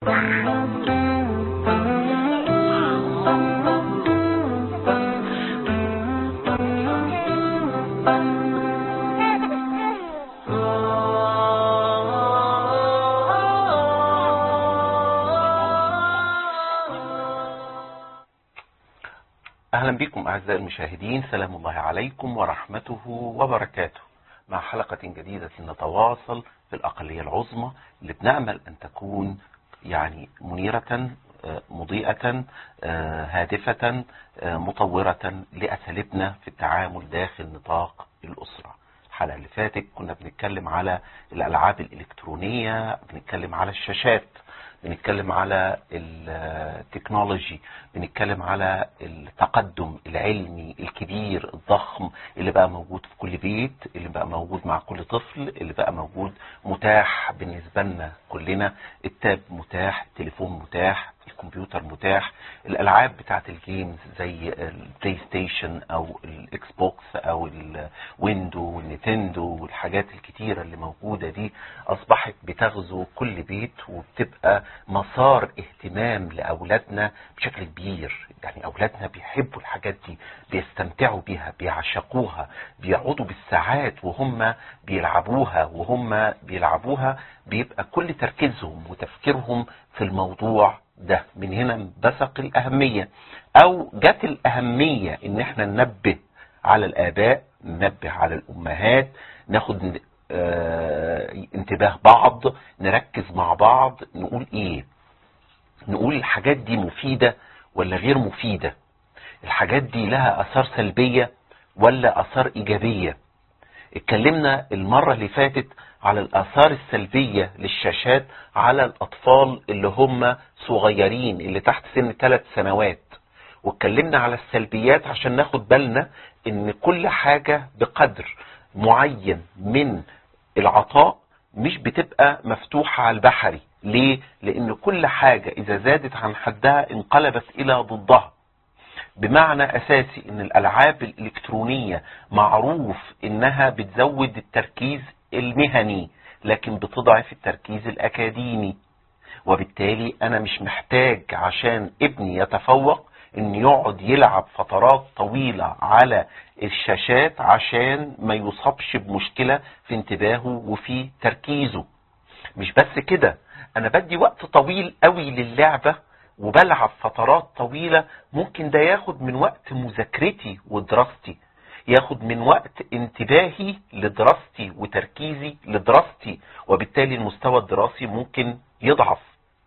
أهلا بكم أعزائي المشاهدين سلام الله عليكم ورحمته وبركاته مع حلقة جديدة نتواصل في الأقلية العظمى اللي بنأمل أن تكون يعني منيرة آه، مضيئة آه، هادفة آه، مطورة لأساليبنا في التعامل داخل نطاق الأسرة الحلقة اللي فاتت كنا بنتكلم على الألعاب الإلكترونية بنتكلم على الشاشات بنتكلم على التكنولوجي بنتكلم على التقدم العلمي الكبير الضخم اللي بقى موجود في كل بيت اللي بقى موجود مع كل طفل اللي بقى موجود متاح بالنسبة لنا كلنا التاب متاح التليفون متاح الكمبيوتر متاح الالعاب بتاعت الجيمز زي البلاي ستيشن او الاكس بوكس او الويندو والنينتندو والحاجات الكتيره اللي موجوده دي اصبحت بتغزو كل بيت وبتبقى مسار اهتمام لاولادنا بشكل كبير يعني اولادنا بيحبوا الحاجات دي بيستمتعوا بيها بيعشقوها بيقعدوا بالساعات وهم بيلعبوها وهم بيلعبوها بيبقى كل تركيزهم وتفكيرهم في الموضوع ده من هنا بثق الأهمية أو جت الأهمية إن احنا ننبه على الآباء ننبه على الأمهات ناخد اه انتباه بعض نركز مع بعض نقول إيه نقول الحاجات دي مفيدة ولا غير مفيدة الحاجات دي لها أثار سلبية ولا أثار إيجابية اتكلمنا المرة اللي فاتت على الآثار السلبية للشاشات على الأطفال اللي هم صغيرين اللي تحت سن ثلاث سنوات واتكلمنا على السلبيات عشان ناخد بالنا ان كل حاجة بقدر معين من العطاء مش بتبقى مفتوحة على البحري ليه؟ لان كل حاجة اذا زادت عن حدها انقلبت الى ضدها بمعنى اساسي ان الالعاب الالكترونية معروف انها بتزود التركيز المهني لكن بتضعف التركيز الاكاديمي وبالتالي انا مش محتاج عشان ابني يتفوق ان يقعد يلعب فترات طويلة على الشاشات عشان ما يصابش بمشكلة في انتباهه وفي تركيزه مش بس كده انا بدي وقت طويل قوي للعبة وبلعب فترات طويلة ممكن ده ياخد من وقت مذاكرتي ودراستي ياخد من وقت انتباهي لدراستي وتركيزي لدراستي وبالتالي المستوى الدراسي ممكن يضعف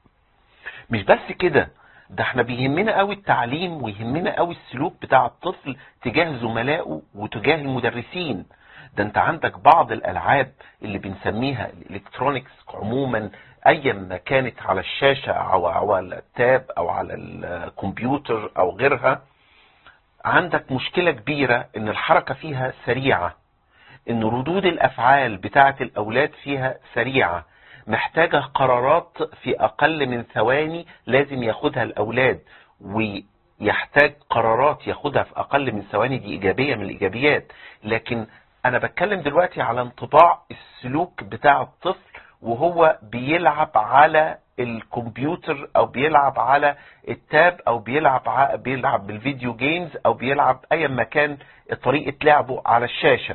مش بس كده ده احنا بيهمنا قوي التعليم ويهمنا قوي السلوك بتاع الطفل تجاه زملائه وتجاه المدرسين ده انت عندك بعض الالعاب اللي بنسميها الالكترونيكس عموما ايا ما كانت على الشاشة او على التاب او على الكمبيوتر او غيرها عندك مشكلة كبيرة ان الحركة فيها سريعة ان ردود الافعال بتاعة الاولاد فيها سريعة محتاجة قرارات في اقل من ثواني لازم ياخدها الاولاد ويحتاج قرارات ياخدها في اقل من ثواني دي ايجابية من الايجابيات لكن انا بتكلم دلوقتي على انطباع السلوك بتاع الطفل وهو بيلعب على الكمبيوتر او بيلعب على التاب او بيلعب بيلعب بالفيديو جيمز او بيلعب اي مكان طريقة لعبه على الشاشة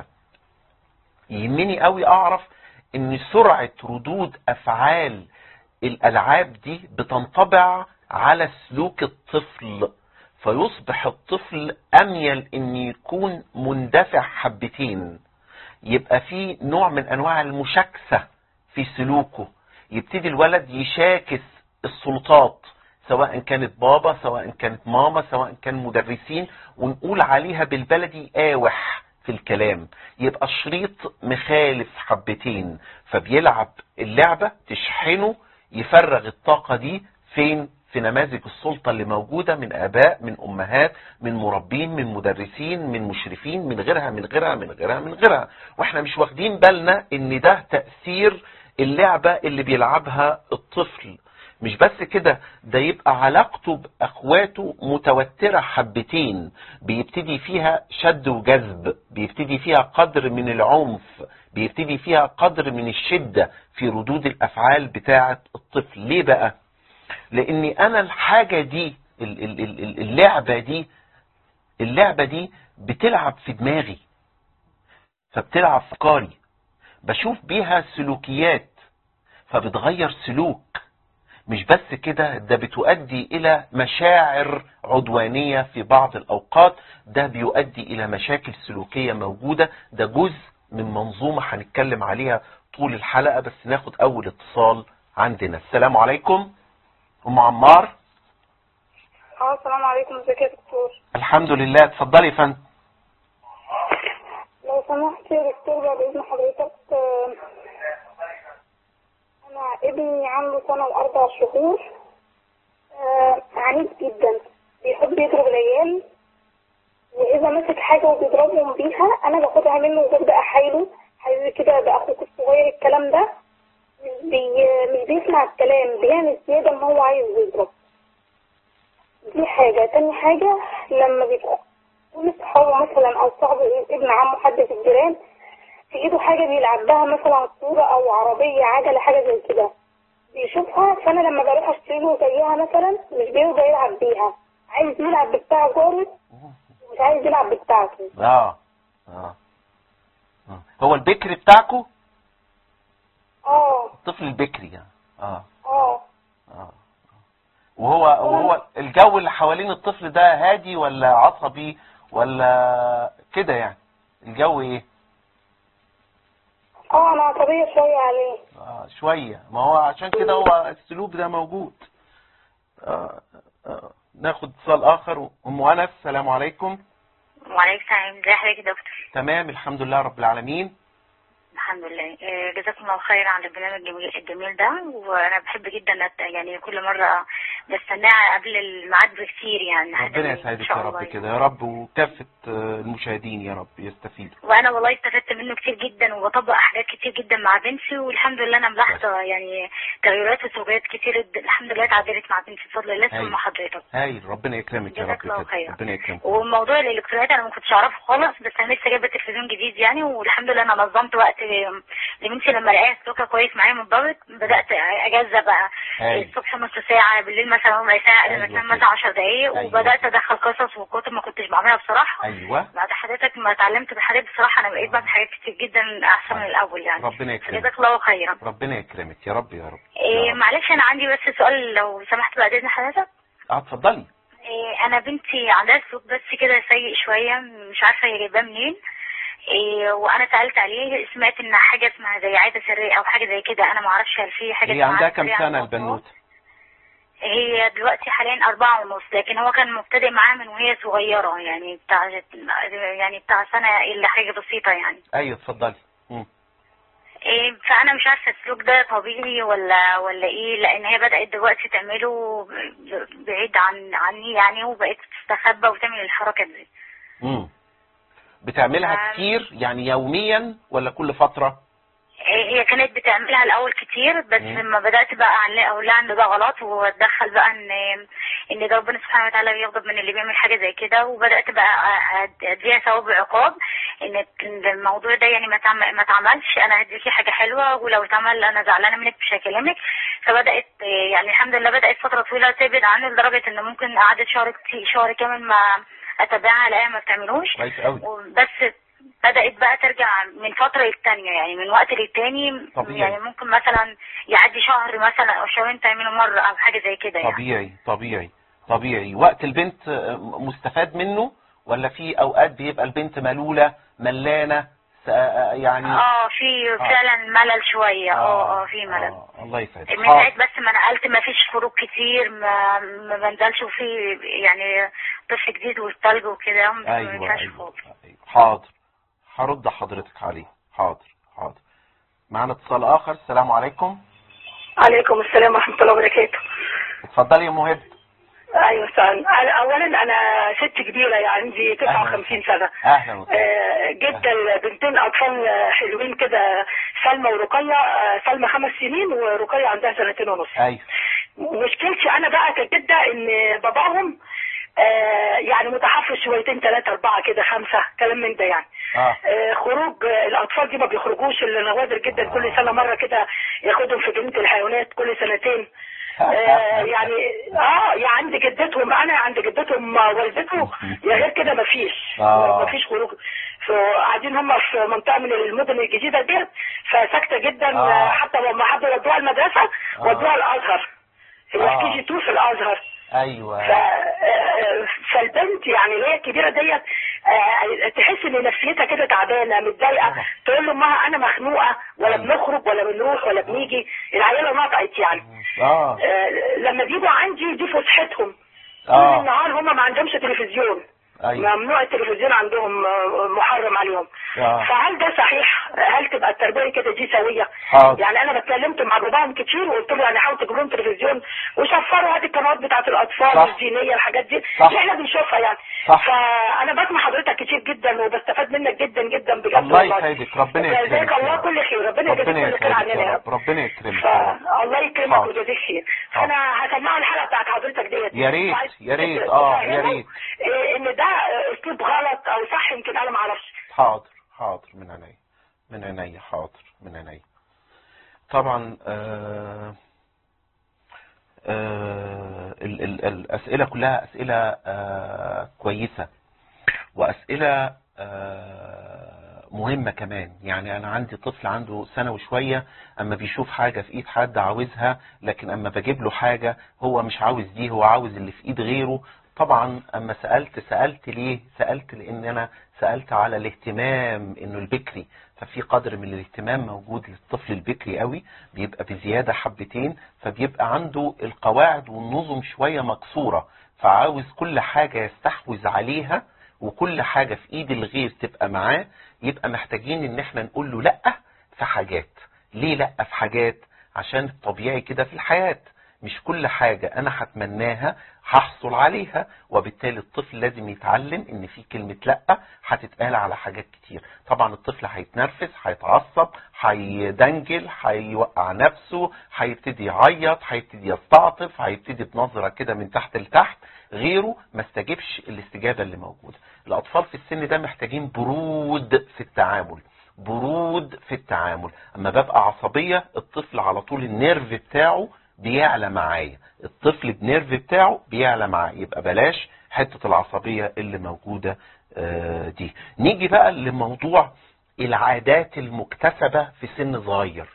يهمني قوي اعرف ان سرعة ردود افعال الالعاب دي بتنطبع على سلوك الطفل فيصبح الطفل اميل ان يكون مندفع حبتين يبقى في نوع من انواع المشاكسة في سلوكه يبتدي الولد يشاكس السلطات سواء كانت بابا سواء كانت ماما سواء كان مدرسين ونقول عليها بالبلدي آوح في الكلام يبقى الشريط مخالف حبتين فبيلعب اللعبة تشحنه يفرغ الطاقة دي فين في نماذج السلطة اللي موجودة من آباء من أمهات من مربين من مدرسين من مشرفين من غيرها من غيرها من غيرها من غيرها واحنا مش واخدين بالنا ان ده تأثير اللعبة اللي بيلعبها الطفل مش بس كده ده يبقى علاقته بأخواته متوترة حبتين بيبتدي فيها شد وجذب بيبتدي فيها قدر من العنف بيبتدي فيها قدر من الشدة في ردود الأفعال بتاعة الطفل ليه بقى لاني انا الحاجة دي ال- ال- ال- اللعبة دي اللعبة دي بتلعب في دماغي فبتلعب في افكاري بشوف بيها سلوكيات فبتغير سلوك مش بس كده ده بتؤدي الى مشاعر عدوانية في بعض الاوقات ده بيؤدي الى مشاكل سلوكية موجودة ده جزء من منظومة هنتكلم عليها طول الحلقة بس ناخد اول اتصال عندنا السلام عليكم ام عمار اه السلام عليكم ازيك يا دكتور الحمد لله اتفضلي يا فندم لو سمحت يا دكتور بعد اذن حضرتك آه، انا ابني عنده سنة واربع شهور آه، عنيف جدا بيحب يضرب العيال واذا مسك حاجة وبيضربهم بيها انا باخدها منه وببدأ احايله حاجة كده ده اخوك الصغير الكلام ده مش, بي... مش بيسمع الكلام بيعمل زيادة ما هو عايز يضرب دي حاجة تاني حاجة لما بيبقى كل صحابه مثلا او صاحب ابن عمه حد في الجيران في ايده حاجة بيلعب بها مثلا كورة او عربية عجلة حاجة زي كده بيشوفها فانا لما بروح اشتري له زيها مثلا مش بيرضى يلعب بيها عايز يلعب بتاع جاره ومش عايز يلعب بتاعته اه اه آه. هو البكري بتاعكو اه الطفل البكري يعني اه اه اه وهو وهو الجو اللي حوالين الطفل ده هادي ولا عصبي ولا كده يعني الجو ايه اه انا عصبية شوية عليه آه شوية ما هو عشان كده هو السلوك ده موجود آه آه ناخد اتصال اخر ام انس السلام عليكم وعليكم السلام ازي حضرتك يا دكتور تمام الحمد لله رب العالمين الحمد لله آه، جزاكم الله خير عن البرنامج الجميل, الجميل ده وانا بحب جدا أت- يعني كل مره بستناه قبل الميعاد بكتير يعني حاجة ربنا إن يسعدك شاء يا رب الله كده يا رب وكافة آه، المشاهدين يا رب يستفيدوا وانا والله استفدت منه كتير جدا وبطبق حاجات كتير جدا مع بنتي والحمد لله انا ملاحظه يعني تغيرات وسلوكيات كتير الحمد لله اتعدلت مع بنتي بفضل الله هاي. ثم حضرتك هايل ربنا يكرمك يا رب جزاك الله كده خير. ربنا يكرمك وموضوع الالكترونيات انا ما كنتش اعرفه خالص بس انا لسه جايبه تلفزيون جديد يعني والحمد لله انا نظمت وقت لبنتي لما الاقيها سلوكها كويس معايا منضبط بدات اجازه بقى هايل الصبح نص ساعه بالليل مثلا ربع ساعه قبل ما أيوة تنام كده. مثلا 10 دقائق أيوة. وبدات ادخل قصص وكتب ما كنتش بعملها بصراحه ايوه بعد حضرتك ما اتعلمت بحاجات بصراحه انا بقيت بعمل حاجات كتير جدا احسن من الاول يعني ربنا يكرمك جزاك الله خيرا ربنا يكرمك يا رب يا رب إيه يا رب. معلش انا عندي بس سؤال لو سمحت بعد اذن حضرتك اه اتفضلي إيه انا بنتي عندها سلوك بس كده سيء شويه مش عارفه هي جايباه منين إيه وانا سالت عليه سمعت ان حاجه اسمها زي عاده سريه او حاجه زي كده انا ما اعرفش هل في حاجه هي اسمها عندها عادة كام سرية سنة عند الأطفال؟ البنوتة هي دلوقتي حاليا أربعة ونص لكن هو كان مبتدئ معاها من وهي صغيرة يعني بتاع يعني بتاع سنة إلا حاجة بسيطة يعني ايوه اتفضلي مم. إيه فأنا مش عارفة السلوك ده طبيعي ولا ولا إيه لأن هي بدأت دلوقتي تعمله ب- بعيد عن عني يعني وبقت تستخبى وتعمل الحركة دي مم. بتعملها آم. كتير يعني يوميا ولا كل فترة إيه هي كانت بتعملها الأول كتير بس مم. لما بدأت بقى أعلق- أقول لها إن ده غلط وأتدخل بقى إن إن ده ربنا سبحانه وتعالى بيغضب من اللي بيعمل حاجة زي كده وبدأت بقى أ- أد- أديها ثواب وعقاب إن إن الموضوع ده يعني ما تعم- ما اتعملش أنا هديكي حاجة حلوة ولو اتعمل أنا زعلانة منك مش هكلمك فبدأت إيه، يعني الحمد لله بدأت فترة طويلة تبعد عنه لدرجة إن ممكن قعدت شهر كتير- شهر كامل ما أتابعها ألاقيها ما بتعملوش كويس قوي بس بدأت بقى ترجع من فترة للتانية يعني من وقت للتاني طبيعي. يعني ممكن مثلا يعدي شهر مثلا أو شهرين تعملوا مرة أو حاجة زي كده يعني طبيعي طبيعي طبيعي وقت البنت آه، مستفاد منه ولا في اوقات بيبقى البنت ملولة ملانة س- آه، يعني اه في فعلا ملل شوية اه اه في ملل آه، الله يسعدك من ساعة حاضر بس ما نقلت ما فيش خروج كتير ما, ما بنزلش وفي يعني طفل جديد والتلج وكده ما ايوه ينفعش ايوه خروج أيوة. حاضر هرد حضرتك عليه حاضر حاضر معنا اتصال اخر السلام عليكم عليكم السلام ورحمة الله وبركاته اتفضلي يا مهد أيوة سلام أنا أولا أنا ست كبيرة يعني عندي 59 سنة اهلا وسهلا آه، جدا بنتين أطفال آه، حلوين كده سلمى ورقية آه، سلمى خمس سنين ورقية عندها سنتين ونص ايوه مشكلتي أنا بقى كجدة إن باباهم آه، يعني متحفظ شويتين ثلاثة أربعة كده خمسة كلام من ده يعني اه آه، خروج آه، الاطفال دي ما بيخرجوش الا نوادر جدا كل سنه مره كده ياخدهم في جنينه الحيوانات كل سنتين آه يعني اه يا عند جدتهم انا عند جدتهم والدته يا غير كده مفيش آه. مفيش خروج فقاعدين هم في منطقه من المدن الجديده ديت فساكته جدا آه. آه. حتى لما حبوا يودوها المدرسه آه. ودوها الازهر هي آه. في كي جي 2 في الازهر ف... ايوه آه، فالبنت يعني اللي هي الكبيره ديت آه، تحس ان نفسيتها كده تعبانه متضايقه طبعا. تقول له ما انا مخنوقه ولا أيوة. بنخرج ولا بنروح ولا بنيجي العيله نطقت يعني اه آه، لما بيجوا عندي دي فسحتهم طول اه النهار هم ما عندهمش تلفزيون ايوه ممنوع التلفزيون عندهم آه، محرم عليهم آه. فهل ده صحيح هل تبقى التربيه كده دي سويه حاضر يعني انا اتكلمت مع باباهم كتير وقلت له يعني حاولوا تجيبوا لهم تلفزيون وشفروا هذه القنوات بتاعت الاطفال صح. الدينيه الحاجات دي صح. اللي احنا بنشوفها يعني صح. فانا بسمع حضرتك كتير جدا وبستفاد منك جدا جدا بجد الله والله. يسعدك ربنا جزاك يكرمك يا الله رب. كل خير ربنا يجازيك ربنا كل خير يسعدك عننا يا يا رب رب ربنا يكرمك يا رب فالله يكرمك حاضر. ويجازيك خير حاضر. انا هسمعوا الحلقه بتاعت حضرتك ديت يا ريت، وعايز يا ريت، تفهموا آه، يا ريت. إيه ان ده اسلوب غلط او صح يمكن انا ما اعرفش حاضر حاضر من عينيا من عينيا حاضر من عينيا طبعا آه آه ال ال الأسئلة كلها أسئلة آه كويسة وأسئلة آه مهمة كمان يعني أنا عندي طفل عنده سنة وشوية أما بيشوف حاجة في إيد حد عاوزها لكن أما بجيب له حاجة هو مش عاوز دي هو عاوز اللي في إيد غيره طبعا أما سألت سألت ليه سألت لأن أنا سألت على الاهتمام إنه البكري ففي قدر من الاهتمام موجود للطفل البكري قوي بيبقى بزيادة حبتين فبيبقى عنده القواعد والنظم شوية مكسورة فعاوز كل حاجة يستحوذ عليها وكل حاجة في ايد الغير تبقى معاه يبقى محتاجين ان احنا نقول له لا في حاجات ليه لا في حاجات عشان الطبيعي كده في الحياة مش كل حاجة انا هتمناها هحصل عليها وبالتالي الطفل لازم يتعلم ان في كلمة لا هتتقال على حاجات كتير طبعا الطفل هيتنرفز هيتعصب هيدنجل هيوقع نفسه هيبتدي يعيط هيبتدي يستعطف هيبتدي بنظرة كده من تحت لتحت غيره ما استجبش الاستجابة اللي موجودة الاطفال في السن ده محتاجين برود في التعامل برود في التعامل اما ببقى عصبية الطفل على طول النيرف بتاعه بيعلى معايا الطفل بنيرف بتاعه بيعلى معايا يبقى بلاش حتة العصبية اللي موجودة آه، دي نيجي بقى لموضوع العادات المكتسبة في سن صغير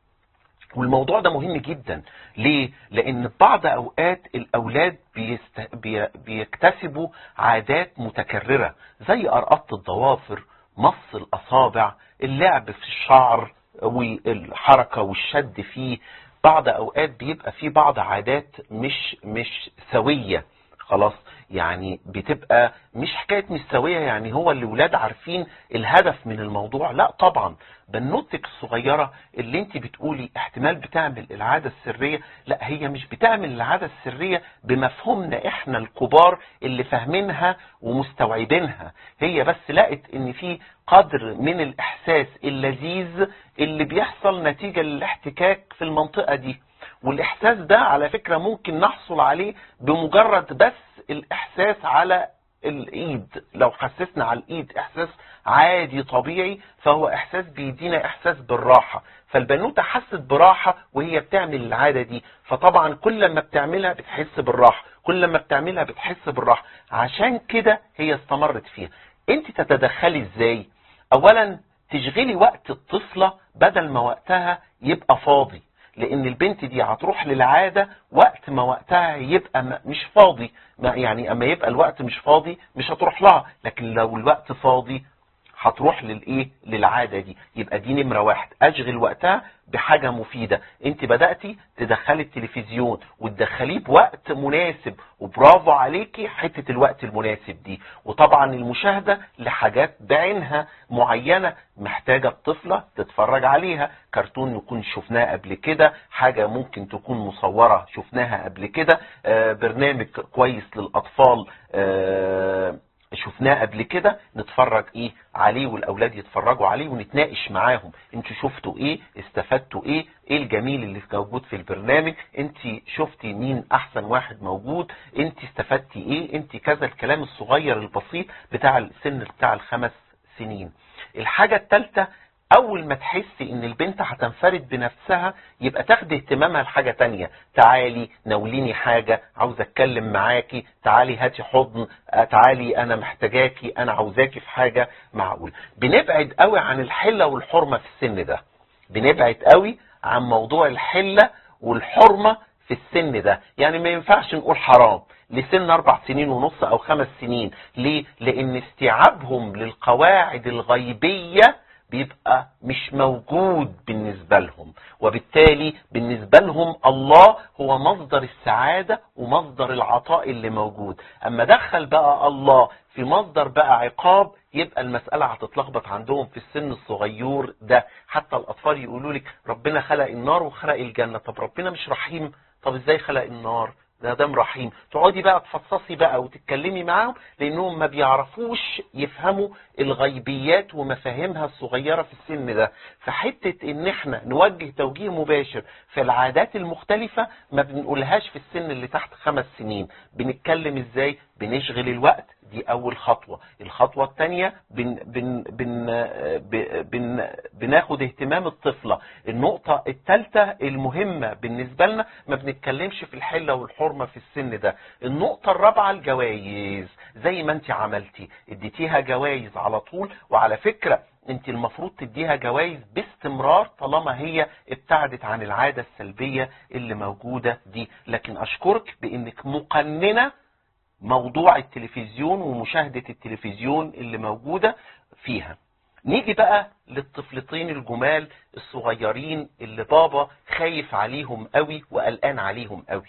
والموضوع ده مهم جدا ليه لان بعض اوقات الاولاد بيست... بي... بيكتسبوا عادات متكررة زي ارقطة الضوافر مص الاصابع اللعب في الشعر والحركة والشد فيه بعض اوقات بيبقى في بعض عادات مش مش سوية خلاص يعني بتبقى مش حكاية مش سوية يعني هو الولاد عارفين الهدف من الموضوع لا طبعا بنوتك الصغيرة اللي انت بتقولي احتمال بتعمل العادة السرية لا هي مش بتعمل العادة السرية بمفهومنا احنا الكبار اللي فاهمينها ومستوعبينها هي بس لقت ان في قدر من الاحساس اللذيذ اللي بيحصل نتيجة للاحتكاك في المنطقة دي والاحساس ده على فكرة ممكن نحصل عليه بمجرد بس الاحساس على الايد لو حسسنا على الايد احساس عادي طبيعي فهو احساس بيدينا احساس بالراحة فالبنوتة حست براحة وهي بتعمل العادة دي فطبعا كل ما بتعملها بتحس بالراحة كل ما بتعملها بتحس بالراحة عشان كده هي استمرت فيها انت تتدخلي ازاي اولا تشغلي وقت الطفلة بدل ما وقتها يبقى فاضي لان البنت دي هتروح للعادة وقت ما وقتها يبقى م- مش فاضي ما يعني اما يبقى الوقت مش فاضي مش هتروح لها لكن لو الوقت فاضي هتروح للايه للعادة دي يبقى دي نمرة واحد اشغل وقتها بحاجة مفيدة انت بدأتي تدخلي التلفزيون وتدخليه بوقت مناسب وبرافو عليكي حتة الوقت المناسب دي وطبعا المشاهدة لحاجات بعينها معينة محتاجة الطفلة تتفرج عليها كرتون نكون شفناه قبل كده حاجة ممكن تكون مصورة شفناها قبل كده آه، برنامج كويس للأطفال آه، شفناه قبل كده نتفرج ايه عليه والاولاد يتفرجوا عليه ونتناقش معاهم انتوا شفتوا ايه استفدتوا ايه ايه الجميل اللي موجود في البرنامج انت شفتي مين احسن واحد موجود انت استفدتي ايه انت كذا الكلام الصغير البسيط بتاع السن بتاع الخمس سنين الحاجة الثالثة اول ما تحسي ان البنت هتنفرد بنفسها يبقى تاخد اهتمامها لحاجة تانية تعالي ناوليني حاجة عاوز اتكلم معاكي تعالي هاتي حضن آه، تعالي انا محتاجاكي انا عاوزاكي في حاجة معقول بنبعد قوي عن الحلة والحرمة في السن ده بنبعد قوي عن موضوع الحلة والحرمة في السن ده يعني ما ينفعش نقول حرام لسن اربع سنين ونص او خمس سنين ليه لان استيعابهم للقواعد الغيبية بيبقى مش موجود بالنسبة لهم وبالتالي بالنسبة لهم الله هو مصدر السعادة ومصدر العطاء اللي موجود اما دخل بقى الله في مصدر بقى عقاب يبقى المسألة هتتلخبط عندهم في السن الصغير ده حتى الأطفال يقولوا لك ربنا خلق النار وخلق الجنة طب ربنا مش رحيم طب ازاي خلق النار ده دم رحيم تقعدي بقى تفصصي بقى وتتكلمي معاهم لانهم ما بيعرفوش يفهموا الغيبيات ومفاهيمها الصغيرة في السن ده فحتة ان احنا نوجه توجيه مباشر في العادات المختلفة ما بنقولهاش في السن اللي تحت خمس سنين بنتكلم ازاي بنشغل الوقت دي اول خطوة الخطوة الثانية بن بن بن ب- بن بناخد اهتمام الطفلة النقطة الثالثة المهمة بالنسبة لنا ما بنتكلمش في الحلة والحرمة في السن ده النقطة الرابعة الجوائز زي ما انت عملتي اديتيها جوائز على طول وعلى فكرة انت المفروض تديها جوائز باستمرار طالما هي ابتعدت عن العادة السلبية اللي موجودة دي لكن اشكرك بانك مقننة موضوع التلفزيون ومشاهدة التلفزيون اللي موجودة فيها نيجي بقى للطفلتين الجمال الصغيرين اللي بابا خايف عليهم قوي وقلقان عليهم قوي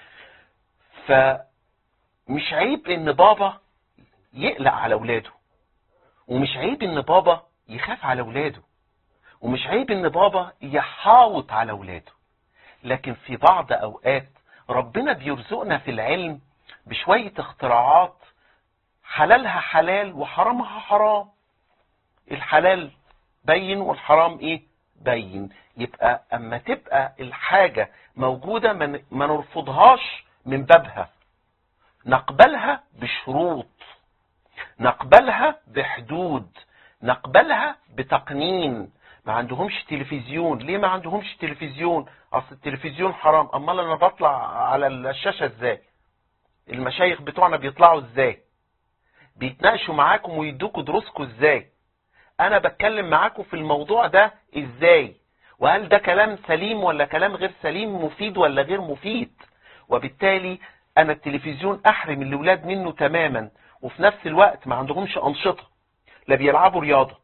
فمش عيب ان بابا يقلق على اولاده ومش عيب ان بابا يخاف على اولاده ومش عيب ان بابا يحاوط على اولاده لكن في بعض اوقات ربنا بيرزقنا في العلم بشوية اختراعات حلالها حلال وحرامها حرام الحلال بين والحرام ايه بين يبقى اما تبقى الحاجة موجودة ما ن- ما نرفضهاش من بابها نقبلها بشروط نقبلها بحدود نقبلها بتقنين ما عندهمش تلفزيون ليه ما عندهمش تلفزيون اصل التلفزيون حرام امال انا بطلع على الشاشة ازاي المشايخ بتوعنا بيطلعوا ازاي بيتناقشوا معاكم ويدوكوا دروسكم ازاي انا بتكلم معاكم في الموضوع ده ازاي وهل ده كلام سليم ولا كلام غير سليم مفيد ولا غير مفيد وبالتالي انا التلفزيون احرم الاولاد منه تماما وفي نفس الوقت ما عندهمش انشطة لا بيلعبوا رياضة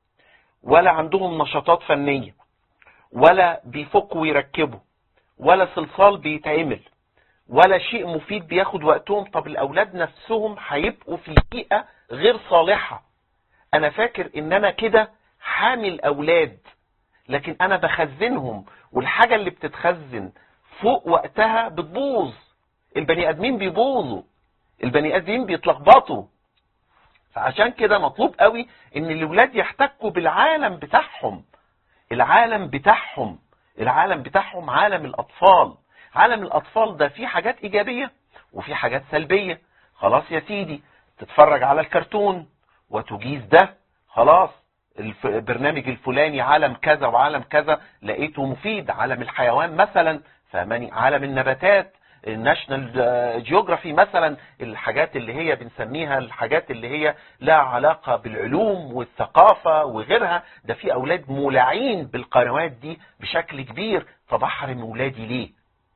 ولا عندهم نشاطات فنية ولا بيفكوا ويركبوا ولا صلصال بيتعمل ولا شيء مفيد بياخد وقتهم طب الاولاد نفسهم هيبقوا في بيئة غير صالحة انا فاكر ان انا كده حامل اولاد لكن انا بخزنهم والحاجة اللي بتتخزن فوق وقتها بتبوظ البني ادمين بيبوظوا البني ادمين بيتلخبطوا فعشان كده مطلوب قوي ان الاولاد يحتكوا بالعالم بتاعهم العالم بتاعهم العالم بتاعهم عالم الاطفال عالم الاطفال ده فيه حاجات ايجابية وفي حاجات سلبية خلاص يا سيدي تتفرج على الكرتون وتجيز ده خلاص الف- البرنامج الفلاني عالم كذا وعالم كذا لقيته مفيد عالم الحيوان مثلا فهماني عالم النباتات الناشونال جيوغرافي مثلا الحاجات اللي هي بنسميها الحاجات اللي هي لها علاقة بالعلوم والثقافة وغيرها ده في اولاد مولعين بالقنوات دي بشكل كبير طب احرم اولادي ليه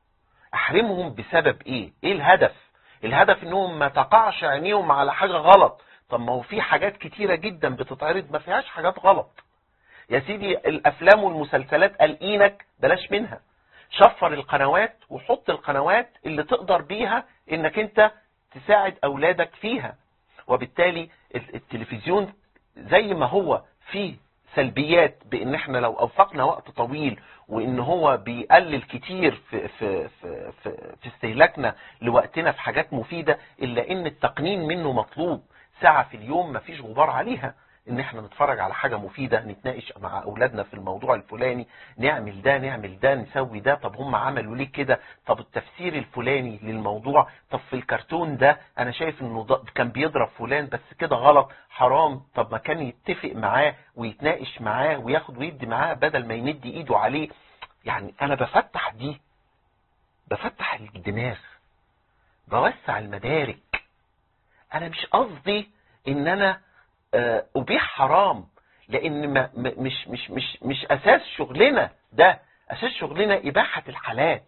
احرمهم بسبب ايه ايه الهدف الهدف انهم ما تقعش عينيهم على حاجة غلط طب ما هو في حاجات كتيرة جدا بتتعرض ما فيهاش حاجات غلط يا سيدي الافلام والمسلسلات قلقينك بلاش منها شفر القنوات وحط القنوات اللي تقدر بيها انك انت تساعد اولادك فيها وبالتالي ال- التلفزيون زي ما هو فيه سلبيات بان احنا لو اوفقنا وقت طويل وان هو بيقلل كتير في في في في, في استهلاكنا لوقتنا في حاجات مفيده الا ان التقنين منه مطلوب ساعه في اليوم مفيش غبار عليها ان احنا نتفرج على حاجة مفيدة نتناقش مع اولادنا في الموضوع الفلاني نعمل ده نعمل ده نسوي ده طب هم عملوا ليه كده طب التفسير الفلاني للموضوع طب في الكرتون ده انا شايف انه ده كان بيضرب فلان بس كده غلط حرام طب ما كان يتفق معاه ويتناقش معاه وياخد ويدي معاه بدل ما يمد ايده عليه يعني انا بفتح دي بفتح الدماغ بوسع المدارك انا مش قصدي ان انا آه، ابيح حرام لان ما م- مش مش مش مش اساس شغلنا ده اساس شغلنا اباحه الحلال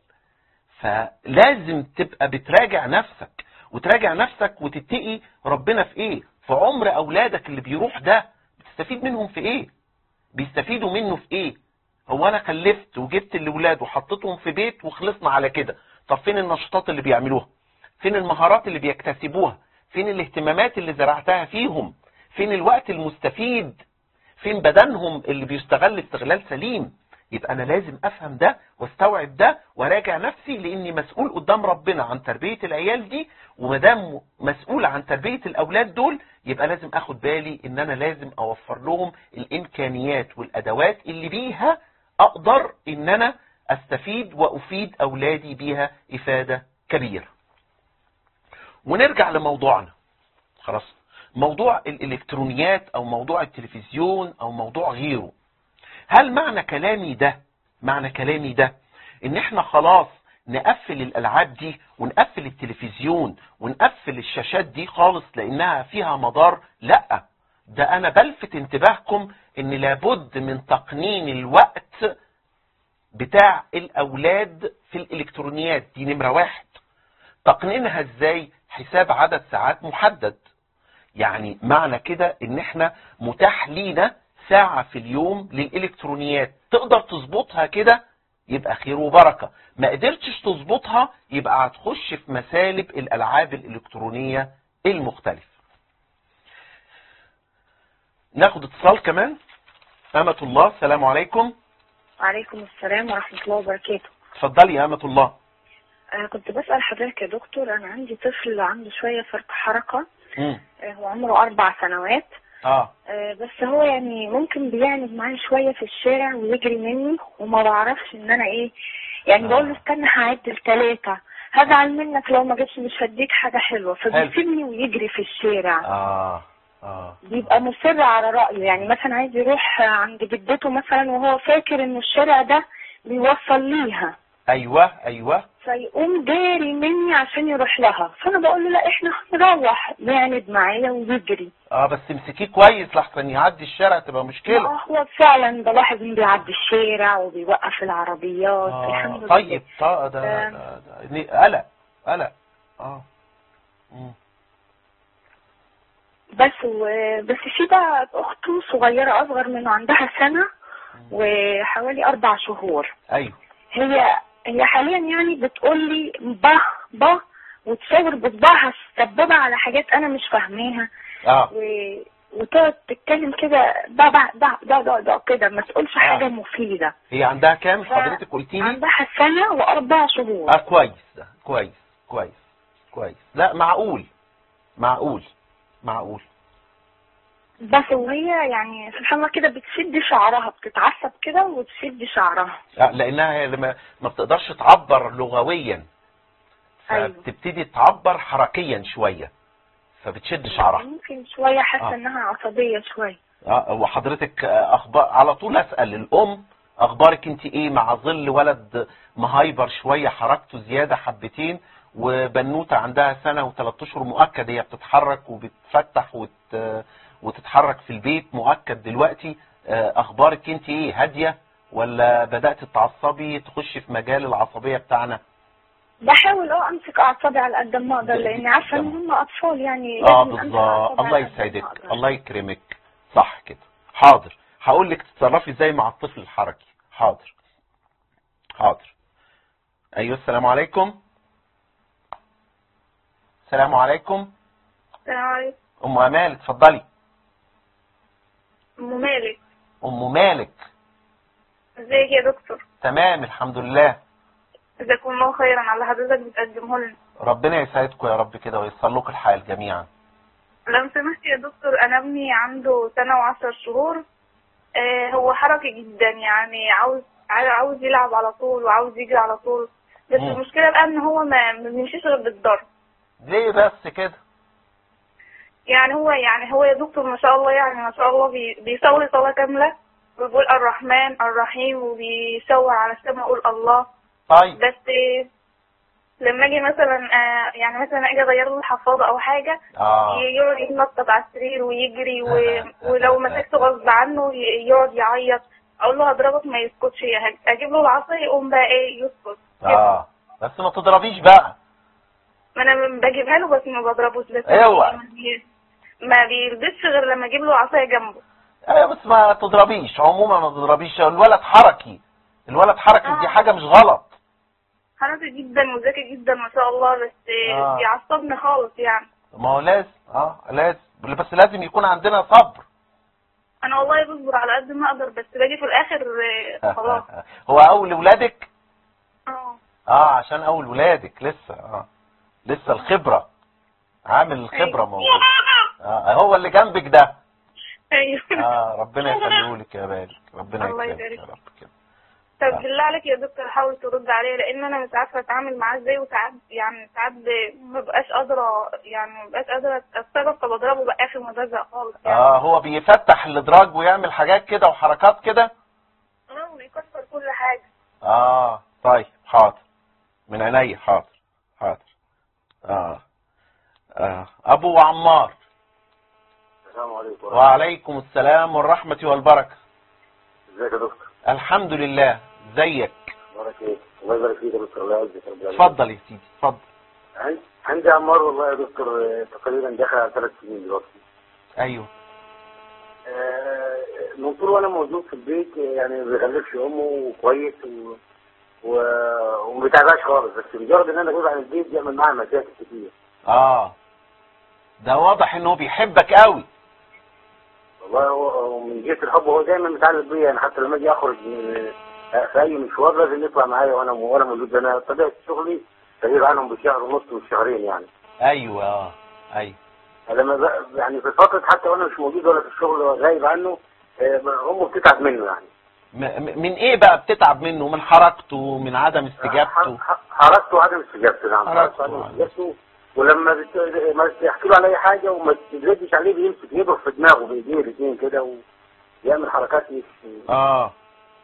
فلازم تبقى بتراجع نفسك وتراجع نفسك وتتقي ربنا في ايه في عمر اولادك اللي بيروح ده بتستفيد منهم في ايه بيستفيدوا منه في ايه هو انا خلفت وجبت الاولاد وحطيتهم في بيت وخلصنا على كده طب فين النشاطات اللي بيعملوها فين المهارات اللي بيكتسبوها فين الاهتمامات اللي زرعتها فيهم فين الوقت المستفيد فين بدنهم اللي بيستغل استغلال سليم يبقى انا لازم افهم ده واستوعب ده وراجع نفسي لاني مسؤول قدام ربنا عن تربية العيال دي ومدام مسؤول عن تربية الاولاد دول يبقى لازم اخد بالي ان انا لازم اوفر لهم الامكانيات والادوات اللي بيها اقدر ان انا استفيد وافيد اولادي بيها افادة كبيرة ونرجع لموضوعنا خلاص موضوع الالكترونيات او موضوع التلفزيون او موضوع غيره هل معنى كلامي ده معنى كلامي ده ان احنا خلاص نقفل الالعاب دي ونقفل التلفزيون ونقفل الشاشات دي خالص لانها فيها مضار لا ده انا بلفت انتباهكم ان لابد من تقنين الوقت بتاع الاولاد في الالكترونيات دي نمرة واحد تقنينها ازاي حساب عدد ساعات محدد يعني معنى كده ان احنا متاح لينا ساعة في اليوم للإلكترونيات تقدر تظبطها كده يبقى خير وبركة ما قدرتش تظبطها يبقى هتخش في مسالب الألعاب الإلكترونية المختلفة ناخد اتصال كمان أمة الله السلام عليكم وعليكم السلام ورحمة الله وبركاته اتفضلي يا أمة الله أنا كنت بسأل حضرتك يا دكتور أنا عندي طفل عنده شوية فرط حركة مم. آه، هو عمره أربع سنوات اه آه، بس هو يعني ممكن بيعند معايا شوية في الشارع ويجري مني وما بعرفش إن أنا إيه يعني آه. بقول له استنى هعد لتلاتة هزعل منك لو ما جيتش مش هديك حاجة حلوة فبيسيبني ويجري في الشارع اه اه بيبقى مصر على رأيه يعني مثلا عايز يروح عند جدته مثلا وهو فاكر إنه الشارع ده بيوصل ليها ايوه ايوه فيقوم جاري مني عشان يروح لها فانا بقول له لا احنا هنروح يعند معايا ويجري اه بس امسكيه كويس لحسن يعدي الشارع تبقى مشكلة لا، هو فعلا بلاحظ انه بيعدي الشارع وبيوقف العربيات آه الحمد لله طيب طيب ده, آه. ده, ده, ده قلق قلق اه مم. بس و... بس في بقى اخته صغيره اصغر منه عندها سنه وحوالي اربع شهور ايوه هي هي حاليا يعني بتقول لي با با وتشاور بصباعها السبابه على حاجات انا مش فاهماها اه و... وتقعد تتكلم كده دا دا دا دا دا, دا كده ما تقولش حاجة آه. مفيدة هي عندها كام ف- حضرتك قلتي لي عندها سنة وأربع شهور اه كويس ده كويس كويس كويس لا معقول معقول معقول بس وهي يعني سبحان الله كده بتشد شعرها بتتعصب كده وتشد شعرها آه لانها هي لما ما بتقدرش تعبر لغويا أيوة. فبتبتدي تعبر حركيا شوية فبتشد شعرها ممكن شوية حاسة آه. انها عصبية شوية اه وحضرتك آه، اخبار على طول اسال الام اخبارك انت ايه مع ظل ولد مهايبر شويه حركته زياده حبتين وبنوته عندها سنه وثلاث اشهر مؤكد هي بتتحرك وبتفتح وت وتتحرك في البيت مؤكد دلوقتي آه، اخبارك انت ايه هاديه ولا بدات تعصبي تخش في مجال العصبيه بتاعنا بحاول اه امسك اعصابي على قد ما اقدر ده- لان عارفة ان تمام. هم اطفال يعني اه لازم أمسك بالظبط أعصابي الله على قد ما يسعدك أقدر. الله يكرمك صح كده حاضر هقول لك تتصرفي ازاي مع الطفل الحركي حاضر حاضر ايوه السلام عليكم السلام عليكم السلام عليكم ام امال اتفضلي ام مالك ام مالك ازيك يا دكتور تمام الحمد لله جزاكم الله خيرا على حضرتك بتقدمه لنا ربنا يسعدكم يا رب كده وييسر لكم الحال جميعا لو سمحت يا دكتور انا ابني عنده سنة وعشر شهور آه هو حركي جدا يعني عاوز عاوز يلعب على طول وعاوز يجري على طول بس مم. المشكلة بقى ان هو ما ما بيمشيش غير بالضرب ليه بس كده يعني هو يعني هو يا دكتور ما شاء الله يعني ما شاء الله بي بيصلي صلاة كاملة وبيقول الرحمن الرحيم وبيشاور على السماء يقول الله طيب بس آه، لما اجي مثلا آه، يعني مثلا اجي اغير له الحفاضة او حاجة اه يقعد يتنطط على السرير ويجري و... ولو مسكته غصب عنه ي- يقعد يعيط اقول له هضربك ما يسكتش هج- اجيب له العصا يقوم بقى ايه يسكت كده. اه بس ما تضربيش بقى ما انا بجيبها له بس ما بضربوش بس اوعى. ما بي- ما بيرضيش غير لما اجيب له عصايه جنبه ايوه بس ما تضربيش عموما ما تضربيش الولد حركي الولد حركي دي آه. حاجة مش غلط حركي جدا وذكي جدا ما شاء الله بس آه. بيعصبني خالص يعني ما هو لازم اه لازم بس لازم يكون عندنا صبر انا والله بصبر على قد ما اقدر بس باجي في الاخر آه، خلاص هو اول ولادك اه اه عشان اول ولادك لسه اه لسه الخبرة عامل الخبرة أيوة. موجود اه هو اللي جنبك ده ايوه اه ربنا يخليهولك يا بالك ربنا الله يكرمك يبارك. يا رب كده طب بالله عليك يا دكتور حاول ترد عليا لان انا مش عارفه اتعامل معاه ازاي وساعات يعني ساعات ب- ما بقاش قادره يعني ما بقاش قادره اتصرف فبضربه بقى اخر ما بزهق خالص يعني اه هو بيفتح الادراج ويعمل حاجات كده وحركات كده اه ويكسر كل حاجه اه طيب حاضر من عينيا حاضر حاضر اه اه ابو عمار السلام عليكم وعليكم السلام والرحمة والبركة ازيك يا دكتور الحمد لله ازيك بارك ايه الله يبارك فيك يا دكتور الله يعزك يا رب العالمين. اتفضل يا سيدي اتفضل عن- عندي عمار والله يا دكتور آه، تقريبا داخل على ثلاث سنين دلوقتي ايوه آه، من طول وانا موجود في البيت آه، يعني ما بيغلبش امه وكويس و... و... وما بيتعبهاش خالص بس مجرد ان انا اغيب عن البيت بيعمل معايا مشاكل كتير اه ده واضح انه بيحبك قوي والله هو هو من جهه الحب هو دايما متعلق بيا يعني حتى لما اجي اخرج من آه، في اي مشوار لازم يطلع معايا وانا وانا موجود انا طبيعه شغلي بغيب عنهم بشهر ونص وشهرين يعني ايوه اه ايوه لما بقى يعني في فترة حتى وانا مش موجود ولا في الشغل ولا غايب عنه آه، امه بتتعب منه يعني م- م- من ايه بقى بتتعب منه من حركته من عدم استجابته ح- ح- حركته وعدم استجابته نعم حركته حركته وعدم وعدم استجابته ولما بت... ما تحكي له على اي حاجه وما تردش عليه بيمسك يضرب في دماغه بايديه الاثنين كده ويعمل حركات مش اه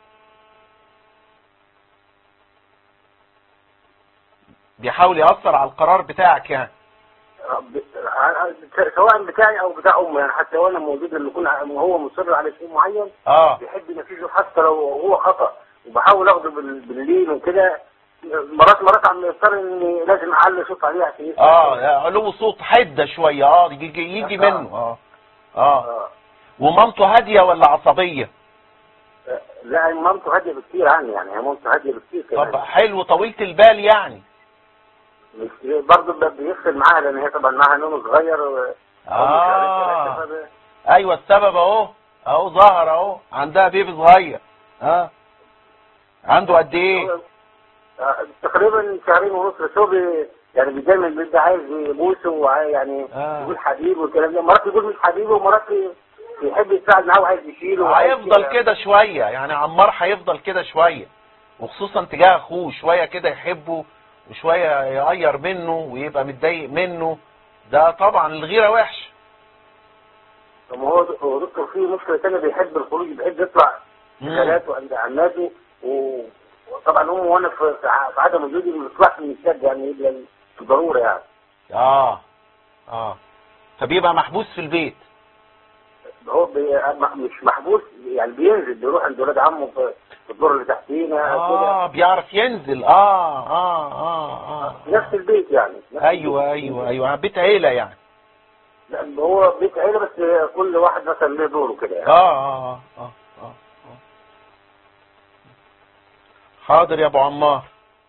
بيحاول يأثر على القرار بتاعك يعني ب- ع- سواء بتاعي او بتاع امه يعني حتى وانا موجود لما يكون ع- هو مصر على شيء معين اه بيحب ينفذه حتى لو هو خطا وبحاول اخده بال- باللين وكده مرات مرات عم يضطر اني لازم اعلي صوت عليه عشان يسمع اه علو صوت حده شويه اه يجي, يجي آه. منه اه اه آه. ومامته هاديه ولا عصبيه لا مامته هاديه بكتير عني يعني هي مامته هاديه بكتير كمان طب حلو طويله البال يعني مش برضه ب- بيفصل معاها لان هي طبعا معاها نوم صغير و- أول شهرين ثلاثة اه فب- ايوه السبب اهو اهو ظهر اهو عندها بيبي صغير ها عنده قد ايه هو- آه، تقريبا شهرين ونص بس هو بي يعني بي- دايما بيبقى عايز يبوسه وعايز يعني آه. يقول حبيبي والكلام ده مرات يقول مش حبيبي ومرات يحب يساعد معاه وعايز يشيله وعايز هيفضل كده شويه يعني عمار هيفضل كده شويه وخصوصا تجاه اخوه شويه كده يحبه وشويه يغير منه ويبقى متضايق منه ده طبعا الغيره وحش طب ما هو هو دكتور فيه مشكله ثانيه بيحب الخروج بيحب يطلع مم. رحلات وعند عماته و- وطبعا امه وانا في في ع- في عدم وجودي ما بيطلعش من الشد يعني الا بالضروره يعني اه اه فبيبقى محبوس في البيت هو بي مش محبوس يعني بينزل بيروح عند ولاد عمه في في الدور اللي تحتينا اه بيعرف ينزل اه اه اه اه كده نفس البيت يعني نفس ايوه البيت. ايوه ايوه بيت عيله يعني لا هو بيت عيله بس كل واحد مثلا له دوره كده يعني اه اه اه اه اه حاضر يا ابو عمار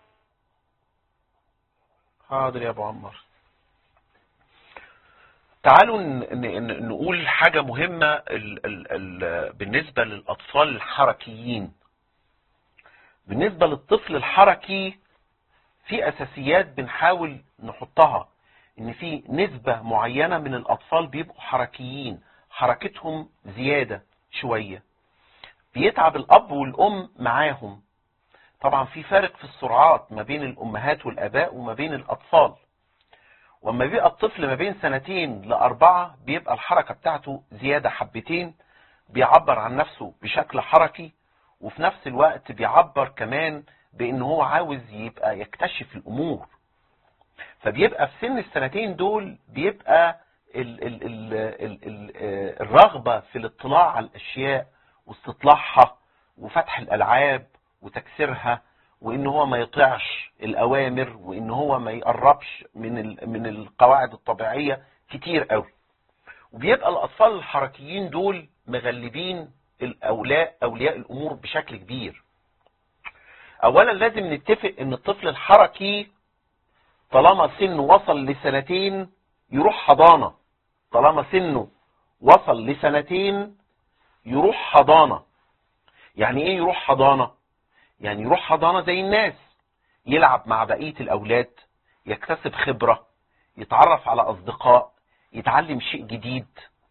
حاضر يا ابو عمار تعالوا ن- ن- ن- نقول حاجة مهمة ال ال ال بالنسبة للأطفال الحركيين بالنسبة للطفل الحركي في أساسيات بنحاول نحطها ان في نسبة معينة من الاطفال بيبقوا حركيين حركتهم زيادة شوية بيتعب الاب والام معاهم طبعا في فارق في السرعات ما بين الامهات والاباء وما بين الاطفال واما بيبقى الطفل ما بين سنتين لاربعة بيبقى الحركة بتاعته زيادة حبتين بيعبر عن نفسه بشكل حركي وفي نفس الوقت بيعبر كمان بان هو عاوز يبقى يكتشف الامور فبيبقى في سن السنتين دول بيبقى ال ال ال ال ال الرغبة في الاطلاع على الاشياء واستطلاعها وفتح الالعاب وتكسيرها وان هو ما يطيعش الاوامر وان هو ما يقربش من ال من القواعد الطبيعية كتير قوي وبيبقى الاطفال الحركيين دول مغلبين الاولاء اولياء الامور بشكل كبير اولا لازم نتفق ان الطفل الحركي طالما سنه وصل لسنتين يروح حضانة طالما سنه وصل لسنتين يروح حضانة يعني ايه يروح حضانة يعني يروح حضانة زي الناس يلعب مع بقية الاولاد يكتسب خبرة يتعرف على اصدقاء يتعلم شيء جديد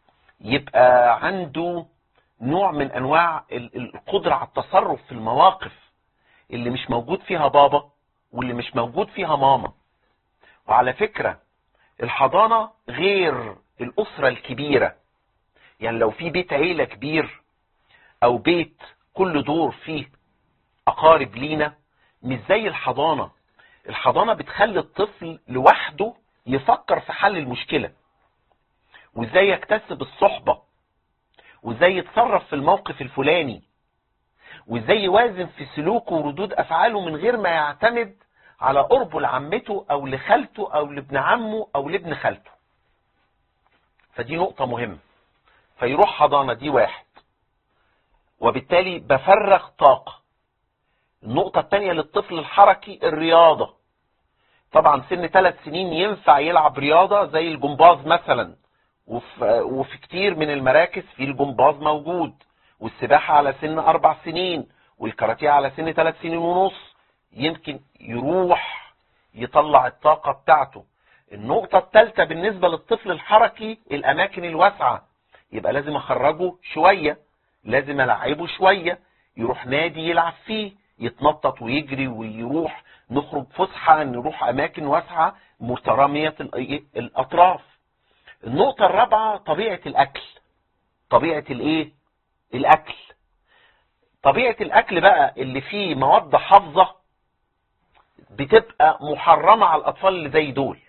يبقى عنده نوع من انواع القدرة على التصرف في المواقف اللي مش موجود فيها بابا واللي مش موجود فيها ماما وعلى فكرة الحضانة غير الأسرة الكبيرة يعني لو في بيت عيلة كبير أو بيت كل دور فيه أقارب لينا مش زي الحضانة الحضانة بتخلي الطفل لوحده يفكر في حل المشكلة وازاي يكتسب الصحبة وازاي يتصرف في الموقف الفلاني وازاي يوازن في سلوكه وردود افعاله من غير ما يعتمد على قربه لعمته او لخالته او لابن عمه او لابن خالته فدي نقطة مهمة فيروح حضانة دي واحد وبالتالي بفرغ طاقة النقطة التانية للطفل الحركي الرياضة طبعا سن ثلاث سنين ينفع يلعب رياضة زي الجمباز مثلا وفي, وفي كتير من المراكز في الجمباز موجود والسباحة على سن أربع سنين والكاراتيه على سن ثلاث سنين ونص يمكن يروح يطلع الطاقة بتاعته النقطة الثالثة بالنسبة للطفل الحركي الأماكن الواسعة يبقى لازم أخرجه شوية لازم ألعبه شوية يروح نادي يلعب فيه يتنطط ويجري ويروح نخرج فسحة نروح أماكن واسعة مترامية الأطراف النقطة الرابعة طبيعة الأكل طبيعة الإيه الأكل طبيعة الأكل بقى اللي فيه مواد حافظة بتبقى محرمة على الأطفال اللي زي دول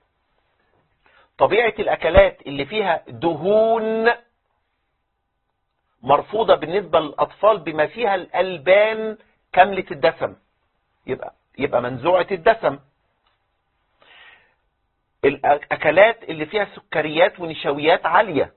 طبيعة الأكلات اللي فيها دهون مرفوضة بالنسبة للأطفال بما فيها الألبان كاملة الدسم يبقى يبقى منزوعة الدسم الأكلات اللي فيها سكريات ونشويات عالية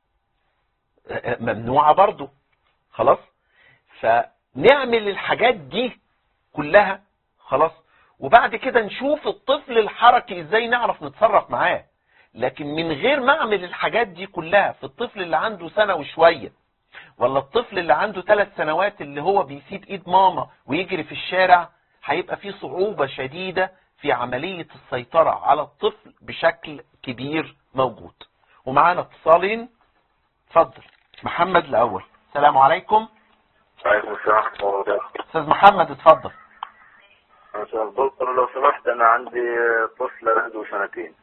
ممنوعة برضو خلاص فنعمل الحاجات دي كلها خلاص وبعد كده نشوف الطفل الحركي ازاي نعرف نتصرف معاه لكن من غير ما اعمل الحاجات دي كلها في الطفل اللي عنده سنة وشوية ولا الطفل اللي عنده ثلاث سنوات اللي هو بيسيب ايد ماما ويجري في الشارع هيبقى فيه صعوبة شديدة في عملية السيطرة على الطفل بشكل كبير موجود ومعانا اتصالين اتفضل محمد الاول السلام عليكم وعليكم السلام ورحمة الله وبركاته. استاذ محمد اتفضل أنا دكتور لو سمحت أنا عندي طفل عنده سنتين.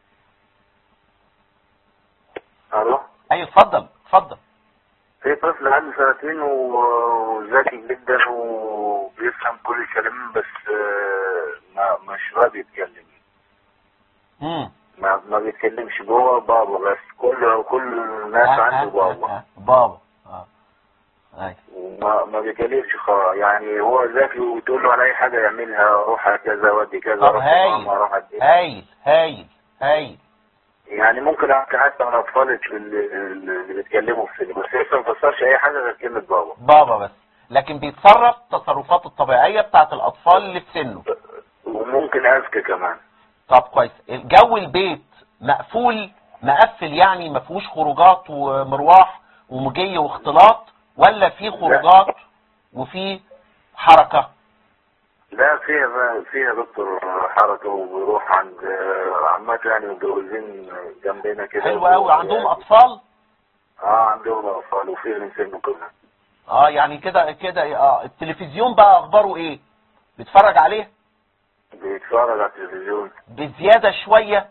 ألو؟ ايوه اتفضل اتفضل في طفل عنده سنتين و- وذكي جدا وبيفهم كل الكلام بس آه، ما مش راضي يتكلم. امم ما ما بيتكلمش جوه بابا بس كل كل الناس عنده بابا بابا اه ايوه وما ما بيتكلمش خالص يعني هو ذكي وتقول له على اي حاجه يعملها روح على كذا ودي كذا طب روح هايل ماما روح على دي. هايل هايل هايل يعني ممكن احكي حتى عن الاطفال اللي, اللي بيتكلموا في السن بس لسه ما فسرش اي حاجه غير كلمه بابا بابا بس لكن بيتصرف تصرفات الطبيعية بتاعت الأطفال اللي في سنه وممكن اذكى كمان طب كويس جو البيت مقفول مقفل يعني ما فيهوش خروجات ومرواح ومجية واختلاط ولا في خروجات وفي حركة لا فيها فيها دكتور حركه وبيروح عند عمته يعني متجوزين جنبنا كده حلو قوي عندهم اطفال اه عندهم اطفال وفي من سنه كده اه يعني كده كده اه التلفزيون بقى اخباره ايه بيتفرج عليه بيتفرج على التلفزيون بزيادة شوية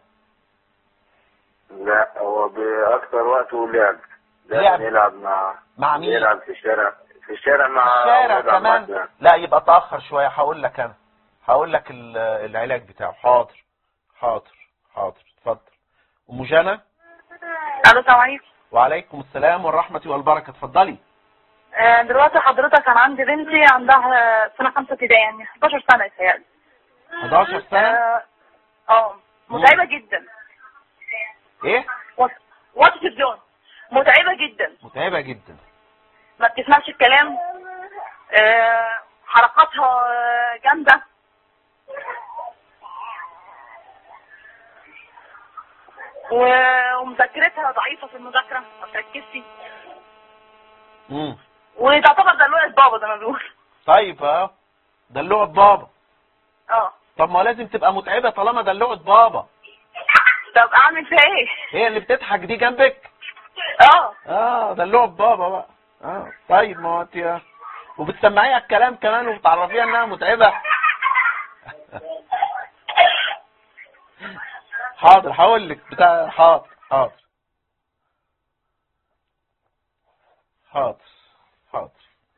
لا هو باكتر وقته لعب لعب. دايما يلعب مع مع مين يلعب في الشارع في الشارع مع الشارع أولاد عمته كمان يعني. لا يبقى تأخر شوية هقول لك انا هقول لك ال- العلاج بتاعه حاضر حاضر حاضر اتفضل ام جنى الو السلام عليكم وعليكم السلام والرحمة والبركة اتفضلي آه، دلوقتي حضرتك انا عندي بنتي عندها سنه خمسه ابتدائي يعني 11 سنه يتهيألي 11 سنة اه آه، متعبه جدا ايه وات تلفزيون متعبه جدا متعبة جدا ما بتسمعش الكلام آه، حركاتها آه، جامده و- ومذاكرتها ضعيفه في المذاكره ما بتركزش امم وتعتبر دلوقتي بابا زي ما بيقول طيب اه دلوعة بابا اه طب ما لازم تبقى متعبة طالما دلوعة بابا طب اعمل فيها ايه؟ هي اللي بتضحك دي جنبك اه اه دلوعة بابا بقى اه طيب ما هو انت وبتسمعيها الكلام كمان وبتعرفيها انها متعبة حاضر هقول لك بتاع حاضر حاضر حاضر حاضر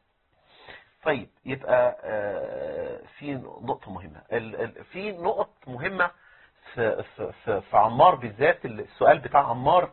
طيب يبقى آه، في نقطة مهمة ال- ال- في نقط مهمة في, في, في, في عمار بالذات السؤال بتاع عمار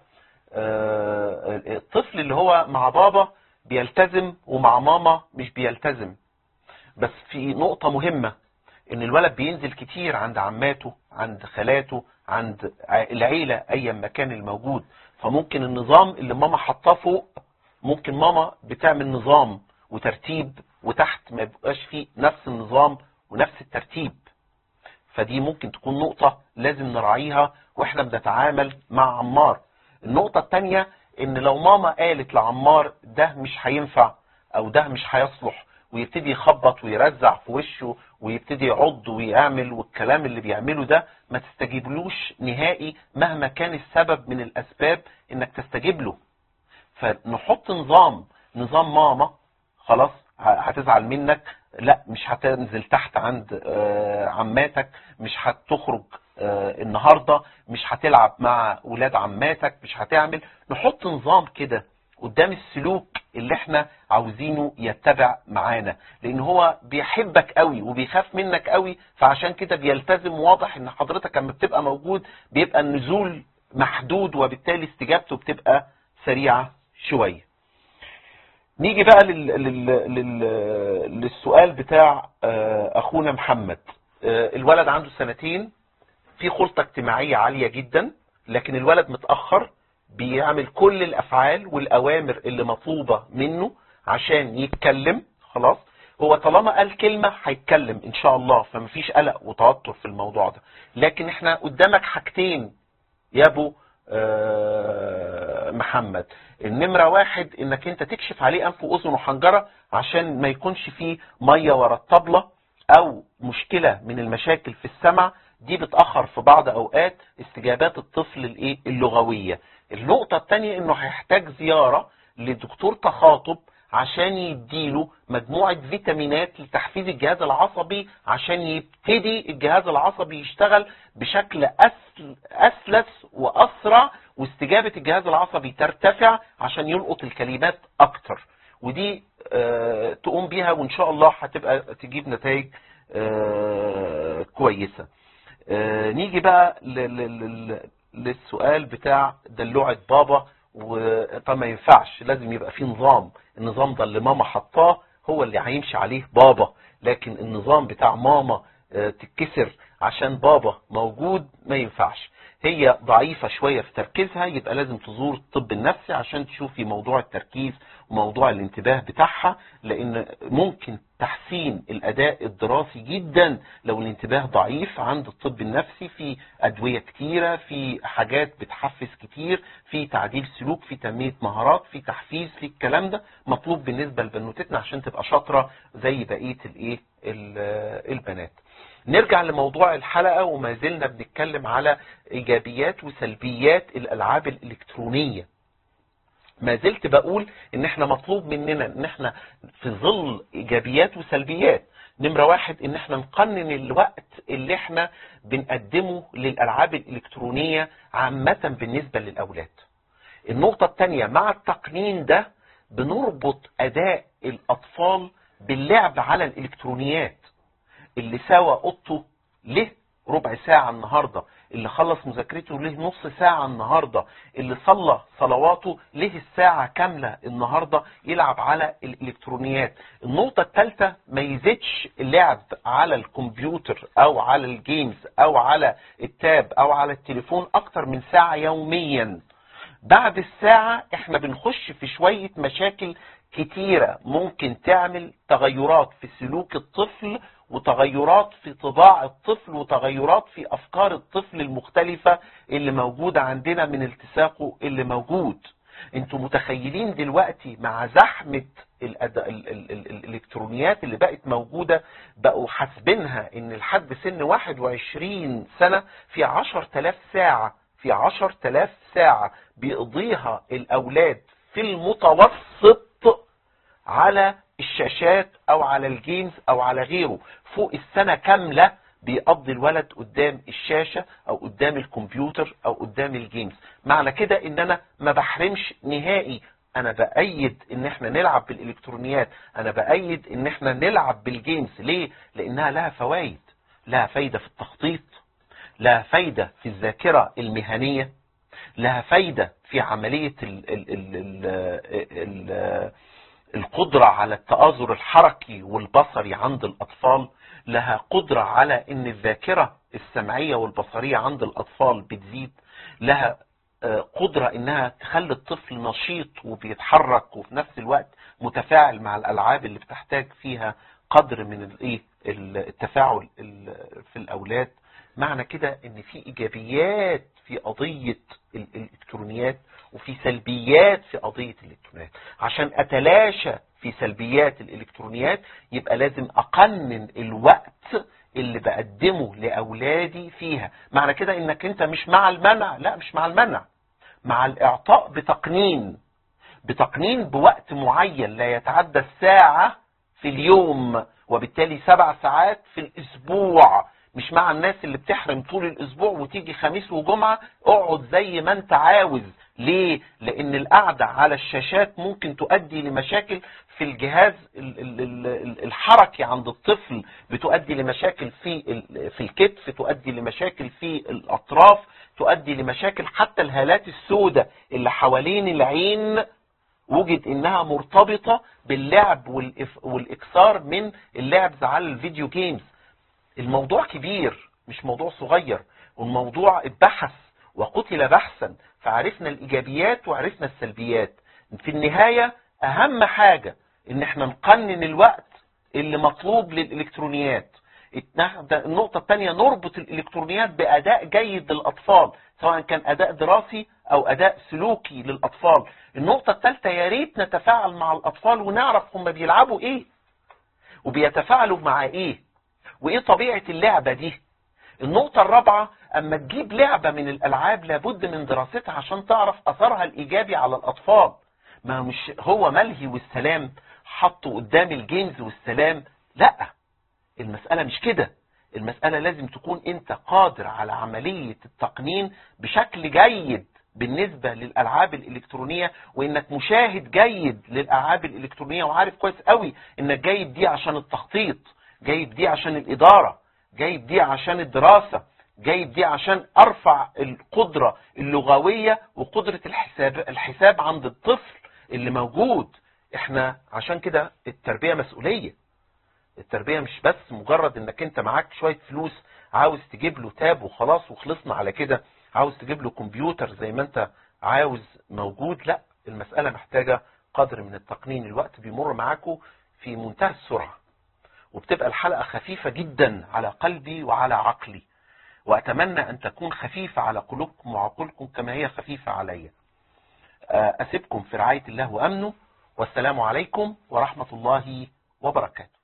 آه، الطفل اللي هو مع بابا بيلتزم ومع ماما مش بيلتزم بس في نقطة مهمة ان الولد بينزل كتير عند عماته عند خالاته عند ع- العيلة ايا ما كان الموجود فممكن النظام اللي ماما حطاه فوق ممكن ماما بتعمل نظام وترتيب وتحت ما يبقاش فيه نفس النظام ونفس الترتيب فدي ممكن تكون نقطة لازم نراعيها واحنا بنتعامل مع عمار النقطة التانية ان لو ماما قالت لعمار ده مش هينفع او ده مش هيصلح ويبتدي يخبط ويرزع في وشه ويبتدي يعض ويعمل والكلام اللي بيعمله ده ما تستجيبلوش نهائي مهما كان السبب من الاسباب انك تستجيب له فنحط نظام نظام ماما خلاص ه- هتزعل منك لا مش هتنزل تحت عند آه، عماتك مش هتخرج آه، النهارده مش هتلعب مع ولاد عماتك مش هتعمل نحط نظام كده قدام السلوك اللي احنا عاوزينه يتبع معانا لان هو بيحبك قوي وبيخاف منك قوي فعشان كده بيلتزم واضح ان حضرتك لما بتبقى موجود بيبقى النزول محدود وبالتالي استجابته بتبقى سريعة شوية نيجي بقى لل... لل... لل... للسؤال بتاع آه، اخونا محمد آه، الولد عنده سنتين في خلطة اجتماعية عالية جدا لكن الولد متأخر بيعمل كل الافعال والاوامر اللي مطلوبة منه عشان يتكلم خلاص هو طالما قال كلمة هيتكلم ان شاء الله فمفيش قلق وتوتر في الموضوع ده لكن احنا قدامك حاجتين يا ابو آه، محمد النمرة واحد انك انت تكشف عليه انف واذن وحنجرة عشان ما يكونش فيه مية ورا الطبلة او مشكلة من المشاكل في السمع دي بتأخر في بعض اوقات استجابات الطفل الايه اللغوية النقطة التانية انه هيحتاج زيارة لدكتور تخاطب عشان يديله مجموعة فيتامينات لتحفيز الجهاز العصبي عشان يبتدي الجهاز العصبي يشتغل بشكل أسل أسلس وأسرع واستجابة الجهاز العصبي ترتفع عشان يلقط الكلمات أكتر ودي آه، تقوم بيها وإن شاء الله هتبقى تجيب نتائج آه، كويسة آه، نيجي بقى ل- ل- ل- للسؤال بتاع دلوعة بابا وطب ما ينفعش لازم يبقى في نظام النظام ده اللي ماما حطاه هو اللي هيمشي عليه بابا لكن النظام بتاع ماما آه، تتكسر عشان بابا موجود ما ينفعش هي ضعيفة شوية في تركيزها يبقى لازم تزور الطب النفسي عشان تشوفي موضوع التركيز وموضوع الانتباه بتاعها لان ممكن تحسين الاداء الدراسي جدا لو الانتباه ضعيف عند الطب النفسي في ادوية كتيرة في حاجات بتحفز كتير في تعديل سلوك في تنمية مهارات في تحفيز في الكلام ده مطلوب بالنسبة لبنوتتنا عشان تبقى شاطرة زي بقية الايه ال- البنات نرجع لموضوع الحلقة وما زلنا بنتكلم على ايجابيات وسلبيات الالعاب الالكترونية ما زلت بقول ان احنا مطلوب مننا ان احنا في ظل ايجابيات وسلبيات نمرة واحد ان احنا نقنن الوقت اللي احنا بنقدمه للالعاب الالكترونية عامة بالنسبة للاولاد النقطة التانية مع التقنين ده بنربط اداء الاطفال باللعب على الالكترونيات اللي ساوى اوضته له ربع ساعة النهاردة اللي خلص مذاكرته له نص ساعة النهاردة اللي صلى صلواته له الساعة كاملة النهاردة يلعب على الالكترونيات النقطة الثالثة ما يزيدش اللعب على الكمبيوتر او على الجيمز او على التاب او على التليفون اكتر من ساعة يوميا بعد الساعة احنا بنخش في شوية مشاكل كتيرة ممكن تعمل تغيرات في سلوك الطفل وتغيرات في طباع الطفل وتغيرات في افكار الطفل المختلفة اللي موجودة عندنا من التساقه اللي موجود انتوا متخيلين دلوقتي مع زحمة الأد... ال... ال... ال... الالكترونيات اللي بقت موجودة بقوا حاسبينها ان لحد سن 21 سنة في 10000 ساعة في 10000 ساعة بيقضيها الاولاد في المتوسط على الشاشات او على الجيمز او على غيره فوق السنة كاملة بيقضي الولد قدام الشاشة او قدام الكمبيوتر او قدام الجيمز معنى كده ان انا ما بحرمش نهائي انا بأيد ان احنا نلعب بالالكترونيات انا بأيد ان احنا نلعب بالجيمز ليه لانها لها فوائد لها فايدة في التخطيط لها فايدة في الذاكرة المهنية لها فايدة في عملية ال ال ال ال ال القدرة على التآزر الحركي والبصري عند الأطفال لها قدرة على ان الذاكرة السمعية والبصرية عند الأطفال بتزيد لها قدرة انها تخلي الطفل نشيط وبيتحرك وفي نفس الوقت متفاعل مع الألعاب اللي بتحتاج فيها قدر من الايه التفاعل في الأولاد معنى كده ان في ايجابيات في قضية الالكترونيات وفي سلبيات في قضية الالكترونيات عشان اتلاشى في سلبيات الالكترونيات يبقى لازم اقنن الوقت اللي بقدمه لاولادي فيها معنى كده انك انت مش مع المنع لا مش مع المنع مع الاعطاء بتقنين بتقنين بوقت معين لا يتعدى الساعة في اليوم وبالتالي سبع ساعات في الاسبوع مش مع الناس اللي بتحرم طول الاسبوع وتيجي خميس وجمعة اقعد زي ما انت عاوز ليه لان القعدة على الشاشات ممكن تؤدي لمشاكل في الجهاز الحركي عند الطفل بتؤدي لمشاكل في في الكتف تؤدي لمشاكل في الاطراف تؤدي لمشاكل حتى الهالات السوداء اللي حوالين العين وجد انها مرتبطة باللعب والاكثار من اللعب على الفيديو جيمز الموضوع كبير مش موضوع صغير والموضوع اتبحث وقتل بحثا فعرفنا الايجابيات وعرفنا السلبيات في النهاية اهم حاجة ان احنا نقنن الوقت اللي مطلوب للالكترونيات النقطة الثانية نربط الالكترونيات باداء جيد للاطفال سواء كان اداء دراسي او اداء سلوكي للاطفال النقطة الثالثة يا ريت نتفاعل مع الاطفال ونعرف هم بيلعبوا ايه وبيتفاعلوا مع ايه وايه طبيعة اللعبة دي النقطة الرابعة اما تجيب لعبة من الالعاب لابد من دراستها عشان تعرف اثرها الايجابي على الاطفال ما مش هو ملهي والسلام حطه قدام الجيمز والسلام لا المسألة مش كده المسألة لازم تكون انت قادر على عملية التقنين بشكل جيد بالنسبة للألعاب الإلكترونية وإنك مشاهد جيد للألعاب الإلكترونية وعارف كويس قوي إنك جايب دي عشان التخطيط جايب دي عشان الإدارة جايب دي عشان الدراسة جايب دي عشان أرفع القدرة اللغوية وقدرة الحساب, الحساب عند الطفل اللي موجود احنا عشان كده التربية مسؤولية التربية مش بس مجرد انك انت معاك شوية فلوس عاوز تجيب له تاب وخلاص وخلصنا على كده عاوز تجيب له كمبيوتر زي ما انت عاوز موجود لا المسألة محتاجة قدر من التقنين الوقت بيمر معاكم في منتهى السرعة وبتبقى الحلقة خفيفة جدا على قلبي وعلى عقلي وأتمنى أن تكون خفيفة على قلوبكم وعقولكم كما هي خفيفة علي أسيبكم في رعاية الله وأمنه والسلام عليكم ورحمة الله وبركاته